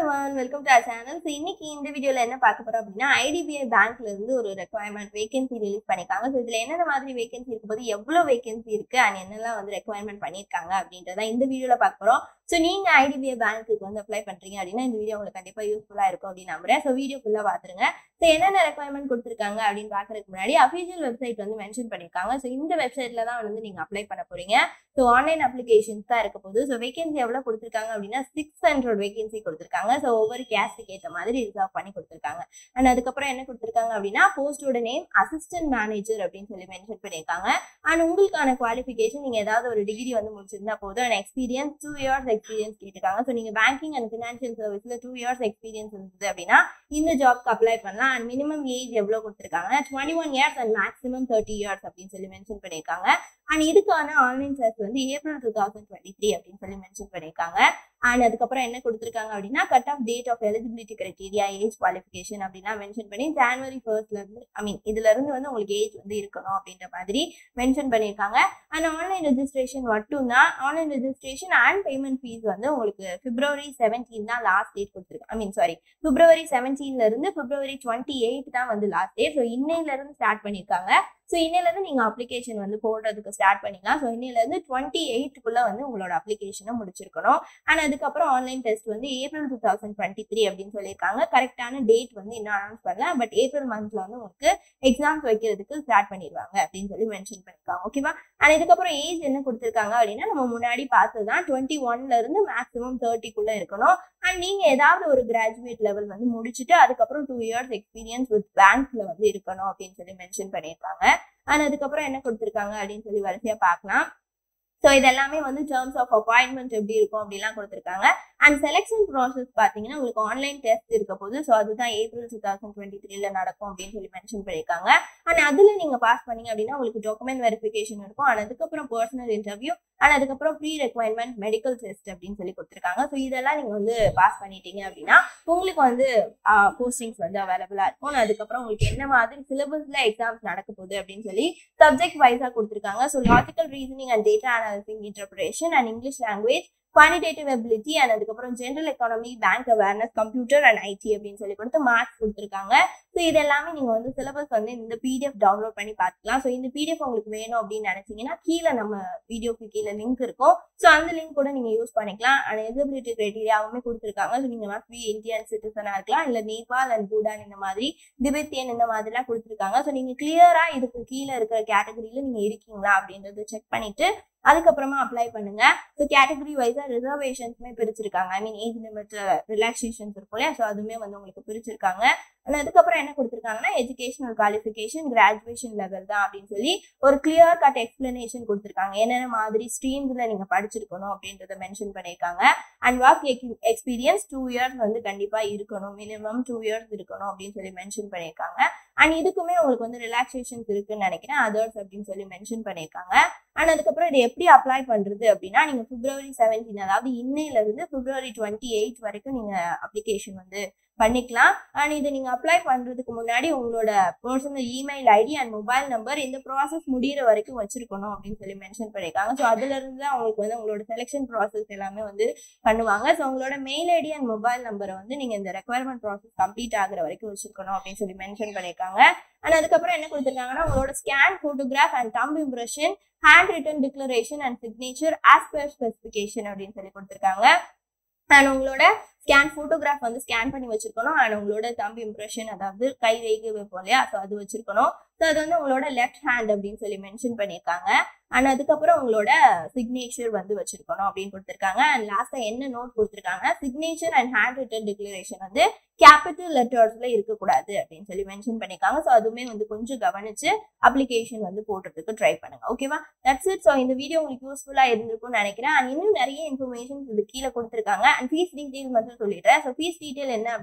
everyone welcome to channel so இன்னைக்கு இந்த வீடியோல என்ன பார்க்க போறோம் அப்படின்னா ஐடிபிஐ பேங்க்ல இருந்து ஒரு ரெக்குவயர்மெண்ட் வேகன்சி ரிலீஸ் பண்ணிருக்காங்க ஸோ இதுல என்னென்ன மாதிரி வேகன்சி இருக்கு போது எவ்வளவு வேகன்சி இருக்கு அண்ட் என்னெல்லாம் வந்து ரெக்குவயர்மெண்ட் பண்ணிருக்காங்க அப்படின்றத இந்த வீடியோல பார்க்க போறோம் ஸோ நீங்க ஐடிபிஐ பேங்க்குக்கு வந்து அப்ளை பண்றீங்க அப்படின்னா இந்த வீடியோ உங்களுக்கு கண்டிப்பா யூஸ்ஃபுல்லா இருக்கும் அப்படின்னு நம்புறேன் ஸோ வீடியோ ஃபுல்லா பாத்துருங்க ஸோ என்னென்ன ரெக்குவயர்மெண்ட் கொடுத்துருக்காங்க அப்படின்னு பாக்குறதுக்கு முன்னாடி அஃபிஷியல் வெப்சைட் வந்து மென்ஷன் பண்ணிருக்காங்க ஸோ இந்த வெப்சைட்ல தான் வந்து நீங்க அப்ளை பண்ண போறீங்க ஸோ ஆன்லைன் அப்ளிகேஷன்ஸ் தான் இருக்க போகுது ஸோ வேகன்சி எவ்வளோ கொடுத்துருக்காங்க அப்படின்னா சிக்ஸ் ஹண்ட்ரட் வேகன்சி கொடுத்துருக்காங்க ஸோ ஒவ்வொரு கேஸ்ட்டுக்கு ஏற்ற மாதிரி ரிசர்வ் பண்ணி கொடுத்துருக்காங்க அண்ட் அதுக்கப்புறம் என்ன கொடுத்துருக்காங்க அப்படின்னா போஸ்டோட நேம் அசிஸ்டன்ட் மேனேஜர் அப்படின்னு சொல்லி மென்ஷன் பண்ணியிருக்காங்க அண்ட் உங்களுக்கான குவாலிஃபிகேஷன் நீங்கள் ஏதாவது ஒரு டிகிரி வந்து முடிச்சிருந்தா போதும் and experience two years experience கேட்டிருக்காங்க ஸோ நீங்கள் பேங்கிங் அண்ட் ஃபினான்ஷியல் சர்வீஸில் டூ இயர்ஸ் எக்ஸ்பீரியன்ஸ் இருந்தது அப்படின்னா இந்த ஜாப்க்கு அப்ளை பண்ணலாம் அண்ட் மினிமம் ஏஜ் எவ்வளோ கொடுத்துருக்காங்க twenty one years and maximum thirty years அப்படின்னு சொல்லி மென்ஷன் பண்ணியிருக்காங்க அண்ட் இதுக்கான ஆன்லைன் டெஸ்ட் வந்து April two thousand twenty three அப்படின்னு சொல்லி மென்ஷன் பண்ணியிருக்காங்க அண்ட் அதுக்கப்புறம் என்ன கொடுத்துருக்காங்க அப்படின்னா cut off date of eligibility criteria age qualification அப்படின்னா மென்ஷன் பண்ணி ஜான்வரி ஃபர்ஸ்ட்ல இருந்து ஐ மீன் இதுல இருந்து வந்து உங்களுக்கு ஏஜ் வந்து இருக்கணும் அப்படின்ற மாதிரி மென்ஷன் பண்ணியிருக்காங்க அண்ட் ஆன்லைன் ரெஜிஸ்ட்ரேஷன் மட்டும் தான் online registration and payment fees வந்து உங்களுக்கு பிப்ரவரி செவன்டீன் தான் லாஸ்ட் டேட் கொடுத்துருக்காங்க ஐ மீன் சாரி பிப்ரவரி செவன்டீன்ல இருந்து பிப்ரவரி டுவெண்ட்டி எயிட் தான் வந்து லாஸ்ட் டேட் ஸோ இன்னையில இருந்து ஸ்டார்ட் பண்ணியிருக்காங்க ஸோ இன்னையிலேருந்து நீங்கள் அப்ளிகேஷன் வந்து போடுறதுக்கு ஸ்டார்ட் பண்ணிக்கலாம் ஸோ இன்னையிலேருந்து டுவெண்ட்டி எயிட்டுக்குள்ளே வந்து உங்களோட அப்ளிகேஷனை முடிச்சிருக்கணும் அண்ட் அதுக்கப்புறம் ஆன்லைன் டெஸ்ட் வந்து April two thousand twenty three அப்படின்னு சொல்லியிருக்காங்க கரெக்டான டேட் வந்து இன்னும் அனௌன்ஸ் பண்ணல பட் ஏப்ரல் மந்த்ல வந்து உங்களுக்கு எக்ஸாம்ஸ் வைக்கிறதுக்கு ஸ்டார்ட் பண்ணிடுவாங்க அப்படின்னு சொல்லி மென்ஷன் பண்ணியிருக்காங்க ஓகேவா அண்ட் இதுக்கப்புறம் ஏஜ் என்ன கொடுத்துருக்காங்க அப்படின்னா நம்ம முன்னாடி பார்த்தது தான் டுவெண்ட்டி ஒன்ல இருந்து மேக்ஸிமம் தேர்ட்டிக்குள்ள இருக்கணும் அண்ட் நீங்க ஏதாவது ஒரு கிராஜுவேட் லெவல் வந்து முடிச்சுட்டு அதுக்கப்புறம் டூ இயர்ஸ் எக்ஸ்பீரியன்ஸ் வித் பேங்க்ல வந்து இருக்கணும் அப்படின்னு சொல்லி மென்ஷன் பண்ணியிருக்காங்க அண்ட் அதுக்கப்புறம் என்ன கொடுத்துருக்காங்க அப்படின்னு சொல்லி வரிசையா பார்க்கலாம் ஸோ இதெல்லாமே வந்து டேர்ம்ஸ் ஆஃப் அப்பாயின்மெண்ட் எப்படி இருக்கும் அப்படிலாம் கொடுத்துருக்காங்க அண்ட் செலெக்ஷன் ப்ராசஸ் பார்த்தீங்கன்னா உங்களுக்கு ஆன்லைன் டெஸ்ட் இருக்க போது ஸோ அதுதான் ஏப்ரல் டூ தௌசண்ட் டுவெண்ட்டி த்ரீல நடக்கும் அப்படின்னு சொல்லி மென்ஷன் பண்ணியிருக்காங்க அண்ட் அதில் நீங்கள் பாஸ் பண்ணீங்க அப்படின்னா உங்களுக்கு டாக்குமெண்ட் வெரிஃபிகேஷன் இருக்கும் அண்ட் அதுக்கப்புறம் பர்சனல் இன்டர்வியூ அண்ட் அதுக்கப்புறம் ப்ரீ ரெக்வயர்மெண்ட் மெடிக்கல் டெஸ்ட் அப்படின்னு சொல்லி கொடுத்துருக்காங்க ஸோ இதெல்லாம் நீங்கள் வந்து பாஸ் பண்ணிட்டீங்க அப்படின்னா உங்களுக்கு வந்து போஸ்டிங்ஸ் வந்து அவைலபிளாக இருக்கும் and அதுக்கப்புறம் உங்களுக்கு என்ன மாதிரி சிலபஸ்ல எக்ஸாம்ஸ் நடக்க போகுது அப்படின்னு சொல்லி சப்ஜெக்ட் வைஸாக கொடுத்துருக்காங்க so logical reasoning and data analysing interpretation and English language quantitative ability and அதுக்கப்புறம் general economy bank awareness computer and IT அப்படின்னு சொல்லி கொடுத்து மார்க்ஸ் கொடுத்துருக்காங்க ஸோ இது எல்லாமே நீங்கள் வந்து சிலபஸ் வந்து இந்த பிடிஎஃப் டவுன்லோட் பண்ணி பார்த்துக்கலாம் ஸோ இந்த பிடிஎஃப் உங்களுக்கு வேணும் அப்படின்னு நினைச்சீங்கன்னா கீழே நம்ம வீடியோக்கு கீழே லிங்க் இருக்கும் ஸோ அந்த லிங்க் கூட நீங்கள் யூஸ் பண்ணிக்கலாம் அண்ட் எலிஜிபிலிட்டி கிரைட்டீரியாவுமே கொடுத்துருக்காங்க ஸோ நீங்கள் மஸ்ட் பி இந்தியன் சிட்டிசனாக இருக்கலாம் இல்லை நேபாள் அண்ட் பூடான் இந்த மாதிரி திபெத்தியன் இந்த மாதிரிலாம் கொடுத்துருக்காங்க ஸோ நீங்கள் கிளியராக இதுக்கு கீழே இருக்கிற கேட்டகரியில் நீங்கள் இருக்கீங்களா அப்படின்றத செக் பண்ணிட்டு அதுக்கப்புறமா அப்ளை பண்ணுங்க ஸோ கேட்டகரி வைஸா ரிசர்வேஷன்ஸுமே பிரிச்சிருக்காங்க I mean age limit relaxations இருக்கும் இல்லையா ஸோ அதுவுமே வந்து உங்களுக்கு பிரிச்சிருக்காங்க அண்ட் அதுக்கப்புறம் என்ன கொடுத்துருக்காங்கன்னா எஜுகேஷனல் குவாலிஃபிகேஷன் கிராஜுவேஷன் லெவல் தான் அப்படின்னு சொல்லி ஒரு கிளியர் கட் எக்ஸ்பிளனேஷன் கொடுத்துருக்காங்க என்னென்ன மாதிரி ஸ்ட்ரீம்ஸ்ல நீங்க படிச்சிருக்கணும் அப்படின்றத மென்ஷன் பண்ணியிருக்காங்க and work experience two years வந்து கண்டிப்பா இருக்கணும் மினிமம் டூ இயர்ஸ் இருக்கணும் அப்படின்னு சொல்லி மென்ஷன் பண்ணியிருக்காங்க அண்ட் இதுக்குமே உங்களுக்கு வந்து ரிலாக்ஸேஷன்ஸ் இருக்குன்னு நினைக்கிறேன் அதர்ஸ் அப்படின்னு சொல்லி மென்ஷன் பண்ணியிருக்காங்க அண்ட் அதுக்கப்புறம் இது எப்படி அப்ளை பண்றது அப்படின்னா நீங்க பிப்ரவரி செவன்டீன் அதாவது இன்னையில இருந்து பிப்ரவரி டுவெண்ட்டி எயிட் வரைக்கும் நீங்க அப்ளிகேஷன் வந்து பண்ணிக்கலாம் அண்ட் இதை நீங்க அப்ளை பண்றதுக்கு முன்னாடி உங்களோட personal email ID and mobile number இந்த ப்ராசஸ் முடியிற வரைக்கும் வச்சிருக்கணும் அப்படின்னு சொல்லி மென்ஷன் பண்ணியிருக்காங்க ஸோ அதுல இருந்து தான் உங்களுக்கு வந்து உங்களோட செலெக்ஷன் ப்ராசஸ் எல்லாமே வந்து பண்ணுவாங்க ஸோ உங்களோட மெயில் ஐடி அண்ட் மொபைல் நம்பரை வந்து நீங்க இந்த ரெக்குவயர்மெண்ட் ப்ராசஸ் கம்ப்ளீட் ஆகுற வரைக்கும் வச்சிருக்கணும் அப்படின்னு சொல்லி மென்ஷன் பண்ணியிருக்காங்க அண்ட் அதுக்கப்புறம் என்ன கொடுத்துருக்காங்கன்னா உங்களோட scan photograph and thumb impression hand written declaration and signature as per specification அப்படின்னு சொல்லி கொடுத்துருக்காங்க அண்ட் உங்களோட ஸ்கேன் ஃபோட்டோகிராஃப் வந்து ஸ்கேன் பண்ணி வச்சிருக்கணும் அண்ட் உங்களோட தம்பி இம்ப்ரெஷன் அதாவது கை ரேகை வைப்போம் இல்லையா ஸோ அது வச்சிருக்கணும் ஸோ அது வந்து உங்களோட லெஃப்ட் ஹேண்ட் அப்படின்னு சொல்லி மென்ஷன் பண்ணியிருக்காங்க அண்ட் அதுக்கப்புறம் உங்களோட சிக்னேச்சர் வந்து வச்சிருக்கணும் அப்படின்னு கொடுத்துருக்காங்க அண்ட் லாஸ்ட்டாக என்ன நோட் கொடுத்துருக்காங்க signature and hand written declaration வந்து கேபிட்டல் லெட்டர்ஸ்ல இருக்கக்கூடாது அப்படின்னு சொல்லி மென்ஷன் பண்ணியிருக்காங்க ஸோ அதுவுமே வந்து கொஞ்சம் கவனிச்சு அப்ளிகேஷன் வந்து போடுறதுக்கு ட்ரை பண்ணுங்க ஓகேவா தட்ஸ் இட் ஸோ இந்த வீடியோ உங்களுக்கு யூஸ்ஃபுல்லா இருந்திருக்கும்னு நினைக்கிறேன் அண்ட் இன்னும் நிறைய இன்ஃபர்மேஷன்ஸ் இது கீழே கொடுத்துருக்காங்க அண்ட் ஃபீஸ் டீட்டெயில் மட்டும் சொல்லிடுறேன் ஸோ ஃபீஸ் டீட்டெயில் என்ன அப்படின்னா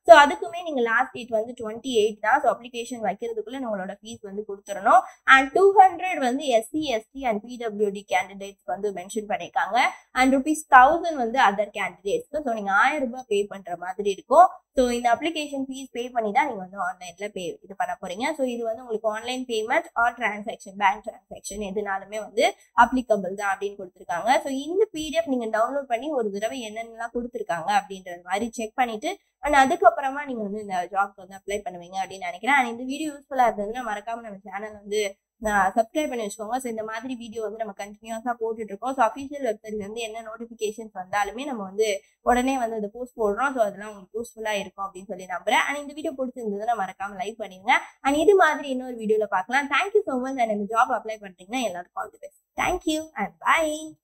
ஸோ அதுக்குமே நீங்க லாஸ்ட் டேட் வந்து டுவெண்ட்டி எயிட் தான் ஸோ அப்ளிகேஷன் வைக்கிறதுக்குள்ள உங்களோட ஃபீஸ் வந்து கொடுத்துடணும் அண்ட் டூ ஹண்ட்ரட் வந்து SC ST and PWD candidates வந்து மென்ஷன் பண்ணியிருக்காங்க அண்ட் ருபீஸ் தௌசண்ட் வந்து அதர் கேண்டிடேட்ஸ்க்கு ஸோ நீங்க ஆயிரம் ரூபாய் பே பண்ற மாதிரி இருக்கும் ஸோ இந்த அப்ளிகேஷன் ஃபீஸ் பே பண்ணி தான் நீங்க வந்து ஆன்லைன்ல பே இது பண்ண போறீங்க ஸோ இது வந்து உங்களுக்கு online payment or transaction bank transaction எதுனாலுமே வந்து அப்ளிகபிள் தான் அப்படின்னு கொடுத்துருக்காங்க ஸோ இந்த பிடிஎஃப் நீங்க டவுன்லோட் பண்ணி ஒரு தடவை என்னென்னலாம் கொடுத்துருக்காங்க அப்படின்றது மாதிரி செக் பண்ணிட்டு அண்ட் அதுக்கப்புறமா நீங்க வந்து இந்த ஜாப்க்கு வந்து அப்ளை பண்ணுவீங்க அப்படின்னு நினைக்கிறேன் அண்ட் இந்த வீடியோ யூஸ்ஃபுல்லா இருந்ததுன்னா மறக்காம நம்ம சேனல் வந்து சப்ஸ்கிரைப் பண்ணி வச்சுக்கோங்க ஸோ இந்த மாதிரி வீடியோ வந்து நம்ம கண்டினியூஸாக போட்டுட்டு இருக்கோம் ஸோ அஃபிஷியல் வெப்சைட்ல இருந்து என்ன நோட்டிஃபிகேஷன்ஸ் வந்தாலுமே நம்ம வந்து உடனே வந்து அதை போஸ்ட் போடுறோம் ஸோ அதெல்லாம் உங்களுக்கு யூஸ்ஃபுல்லாக இருக்கும் அப்படின்னு சொல்லி நம்புறேன் அண்ட் இந்த வீடியோ பிடிச்சிருந்ததுன்னா மறக்காம லைக் பண்ணிடுங்க அண்ட் இது மாதிரி இன்னொரு வீடியோவில் பார்க்கலாம் தேங்க்யூ ஸோ மச் அண்ட் இந்த ஜாப் அப்ளை பண்ணுறீங்கன்னா எல்லாருக்கும் all the best thank you and by